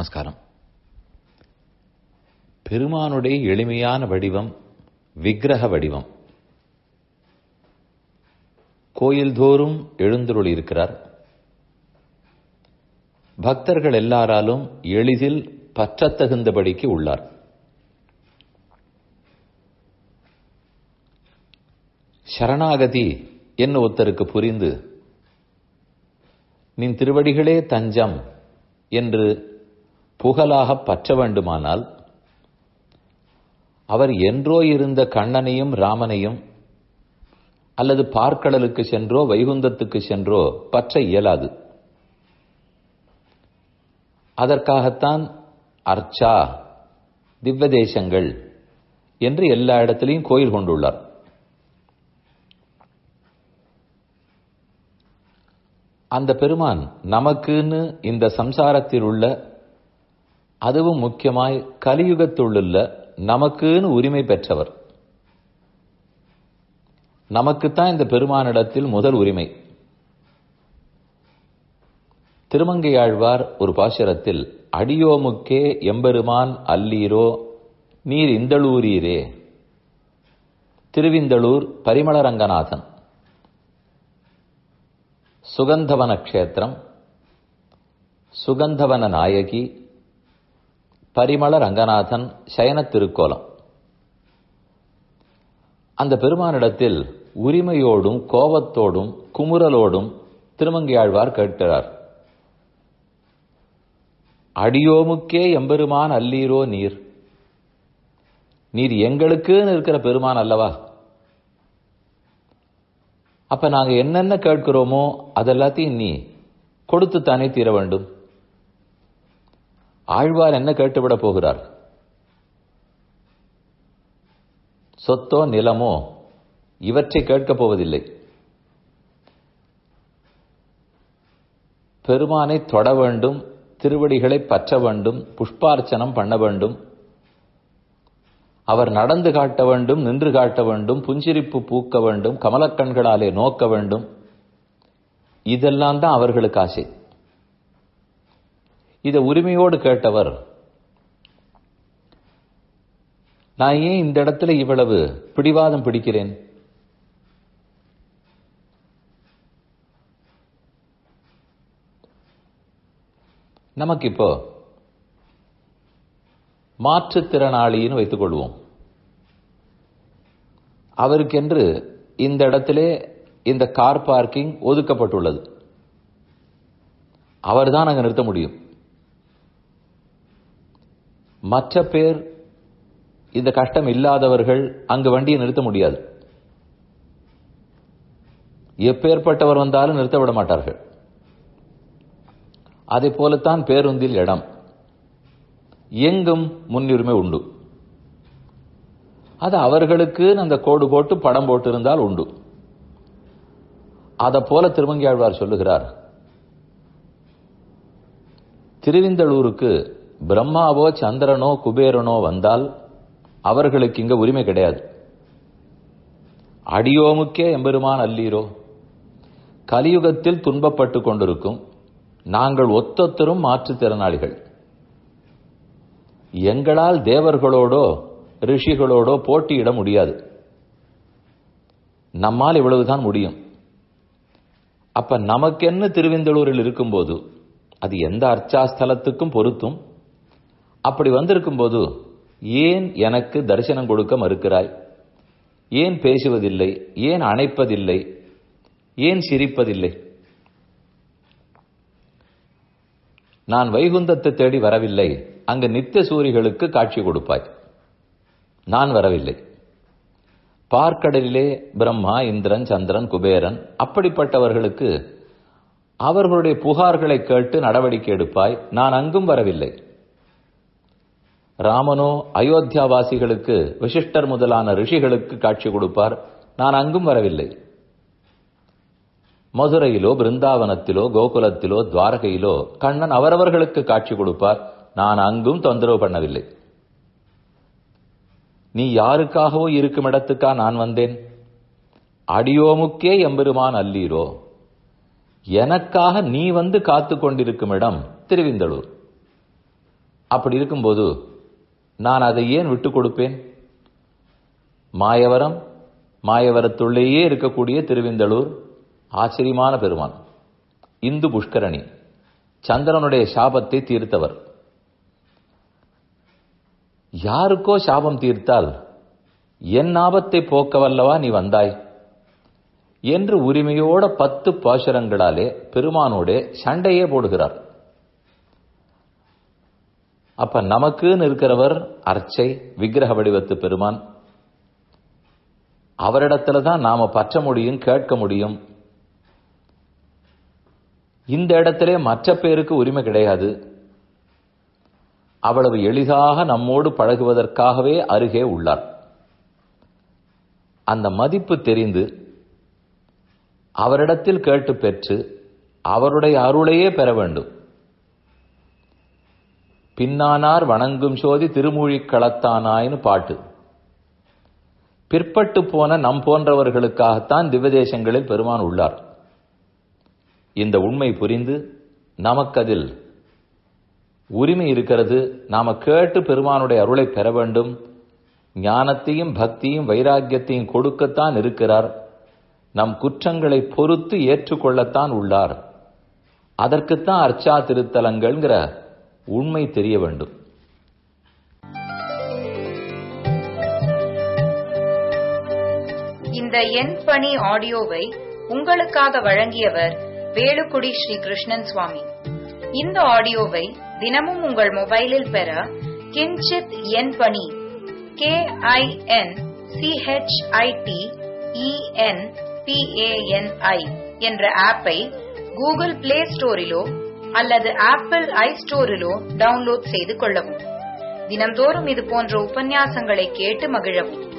நமஸ்காரம் பெருமானுடைய எளிமையான வடிவம் விக்கிரக வடிவம் கோயில்தோறும் எழுந்தருள் இருக்கிறார் பக்தர்கள் எல்லாராலும் எளிதில் பற்றத்தகுந்தபடிக்கு உள்ளார் சரணாகதி என்ன ஒருத்தருக்கு புரிந்து நின் திருவடிகளே தஞ்சம் என்று புகழாக பற்ற வேண்டுமானால் அவர் என்றோ இருந்த கண்ணனையும் ராமனையும் அல்லது பார்க்கடலுக்கு சென்றோ வைகுந்தத்துக்கு சென்றோ பற்ற இயலாது அதற்காகத்தான் அர்ச்சா திவ்ய தேசங்கள் என்று எல்லா இடத்திலையும் கோயில் கொண்டுள்ளார் அந்த பெருமான் நமக்குன்னு இந்த சம்சாரத்தில் உள்ள அதுவும் முக்கியமாய் கலியுகத்துள்ள நமக்குன்னு உரிமை பெற்றவர் நமக்குத்தான் இந்த பெருமானிடத்தில் முதல் உரிமை திருமங்கையாழ்வார் ஒரு பாசுரத்தில் அடியோமுக்கே எம்பெருமான் அல்லீரோ நீர் இந்தளூரீரே திருவிந்தளூர் பரிமள ரங்கநாதன் சுகந்தவன க்ஷேத்திரம் சுகந்தவன நாயகி பரிமள ரங்கநாதன் சயன திருக்கோலம் அந்த பெருமானிடத்தில் உரிமையோடும் கோபத்தோடும் குமுறலோடும் திருமங்கையாழ்வார் கேட்கிறார் அடியோமுக்கே எம்பெருமான் அல்லீரோ நீர் நீர் எங்களுக்குன்னு இருக்கிற பெருமான் அல்லவா அப்ப நாங்க என்னென்ன கேட்கிறோமோ அதெல்லாத்தையும் நீ கொடுத்துத்தானே தீர வேண்டும் ஆழ்வார் என்ன கேட்டுவிட போகிறார் சொத்தோ நிலமோ இவற்றை கேட்கப் போவதில்லை பெருமானை தொட வேண்டும் திருவடிகளை பற்ற வேண்டும் புஷ்பார்ச்சனம் பண்ண வேண்டும் அவர் நடந்து காட்ட வேண்டும் நின்று காட்ட வேண்டும் புஞ்சிரிப்பு பூக்க வேண்டும் கமலக்கண்களாலே நோக்க வேண்டும் இதெல்லாம் தான் அவர்களுக்கு ஆசை இதை உரிமையோடு கேட்டவர் நான் ஏன் இந்த இடத்துல இவ்வளவு பிடிவாதம் பிடிக்கிறேன் நமக்கு இப்போ மாற்றுத்திறனாளின்னு வைத்துக் கொள்வோம் அவருக்கென்று இந்த இடத்திலே இந்த கார் பார்க்கிங் ஒதுக்கப்பட்டுள்ளது அவர் தான் அங்க நிறுத்த முடியும் மற்ற பேர் இந்த கஷ்டம் இல்லாதவர்கள் அங்கு வண்டியை நிறுத்த முடியாது எப்பேற்பட்டவர் வந்தாலும் நிறுத்த விட மாட்டார்கள் அதை போலத்தான் பேருந்தில் இடம் எங்கும் முன்னுரிமை உண்டு அது அவர்களுக்கு அந்த கோடு போட்டு படம் போட்டு இருந்தால் உண்டு அதை போல திருமங்கியாழ்வார் சொல்லுகிறார் திருவிந்தளூருக்கு பிரம்மாவோ சந்திரனோ குபேரனோ வந்தால் அவர்களுக்கு இங்க உரிமை கிடையாது அடியோமுக்கே எம்பெருமான் அல்லீரோ கலியுகத்தில் துன்பப்பட்டு கொண்டிருக்கும் நாங்கள் ஒத்தொத்தரும் மாற்றுத்திறனாளிகள் எங்களால் தேவர்களோடோ ரிஷிகளோடோ போட்டியிட முடியாது நம்மால் இவ்வளவுதான் முடியும் அப்ப நமக்கென்ன திருவிந்தளூரில் இருக்கும்போது அது எந்த அர்ச்சாஸ்தலத்துக்கும் பொருத்தும் அப்படி வந்திருக்கும் போது ஏன் எனக்கு தரிசனம் கொடுக்க மறுக்கிறாய் ஏன் பேசுவதில்லை ஏன் அணைப்பதில்லை ஏன் சிரிப்பதில்லை நான் வைகுந்தத்தை தேடி வரவில்லை அங்கு நித்திய சூரிகளுக்கு காட்சி கொடுப்பாய் நான் வரவில்லை பார்க்கடலிலே பிரம்மா இந்திரன் சந்திரன் குபேரன் அப்படிப்பட்டவர்களுக்கு அவர்களுடைய புகார்களை கேட்டு நடவடிக்கை எடுப்பாய் நான் அங்கும் வரவில்லை ராமனோ அயோத்தியாவாசிகளுக்கு விசிஷ்டர் முதலான ரிஷிகளுக்கு காட்சி கொடுப்பார் நான் அங்கும் வரவில்லை மதுரையிலோ பிருந்தாவனத்திலோ கோகுலத்திலோ துவாரகையிலோ கண்ணன் அவரவர்களுக்கு காட்சி கொடுப்பார் நான் அங்கும் தொந்தரவு பண்ணவில்லை நீ யாருக்காகவோ இருக்கும் இடத்துக்கா நான் வந்தேன் அடியோமுக்கே எம்பெருமான் அல்லீரோ எனக்காக நீ வந்து காத்து கொண்டிருக்கும் இடம் திருவிந்தளூர் அப்படி இருக்கும்போது நான் அதை ஏன் விட்டு கொடுப்பேன் மாயவரம் மாயவரத்துள்ளேயே இருக்கக்கூடிய திருவிந்தளூர் ஆச்சரியமான பெருமான் இந்து புஷ்கரணி சந்திரனுடைய சாபத்தை தீர்த்தவர் யாருக்கோ சாபம் தீர்த்தால் என் ஆபத்தை போக்கவல்லவா நீ வந்தாய் என்று உரிமையோட பத்து பாசுரங்களாலே பெருமானோட சண்டையே போடுகிறார் அப்ப நமக்குன்னு இருக்கிறவர் அர்ச்சை விக்கிரக வடிவத்து பெருமான் அவரிடத்துல தான் நாம பற்ற முடியும் கேட்க முடியும் இந்த இடத்திலே மற்ற பேருக்கு உரிமை கிடையாது அவ்வளவு எளிதாக நம்மோடு பழகுவதற்காகவே அருகே உள்ளார் அந்த மதிப்பு தெரிந்து அவரிடத்தில் கேட்டு பெற்று அவருடைய அருளையே பெற வேண்டும் பின்னானார் வணங்கும் சோதி திருமூழிக் களத்தானாயின்னு பாட்டு பிற்பட்டு போன நம் போன்றவர்களுக்காகத்தான் திவ்யதேசங்களில் பெருமான் உள்ளார் இந்த உண்மை புரிந்து நமக்கதில் உரிமை இருக்கிறது நாம கேட்டு பெருமானுடைய அருளை பெற வேண்டும் ஞானத்தையும் பக்தியும் வைராக்கியத்தையும் கொடுக்கத்தான் இருக்கிறார் நம் குற்றங்களை பொறுத்து ஏற்றுக்கொள்ளத்தான் உள்ளார் அதற்குத்தான் அர்ச்சா திருத்தலங்கள்ங்கிற உண்மை தெரிய வேண்டும் இந்த எண் பணி ஆடியோவை உங்களுக்காக வழங்கியவர் வேலுக்குடி ஸ்ரீ கிருஷ்ணன் சுவாமி இந்த ஆடியோவை தினமும் உங்கள் மொபைலில் பெற கிஞ்சித் எண் பணி கே ஐ என் சிஹெச்ஐடி இஎன் பிஏஎன்ஐ என்ற ஆப்பை கூகுள் பிளே ஸ்டோரிலோ அல்லது ஆப்பிள் ஐ ஸ்டோரிலோ டவுன்லோட் செய்து கொள்ளவும் தினம்தோறும் இது போன்ற உபன்யாசங்களை கேட்டு மகிழவும்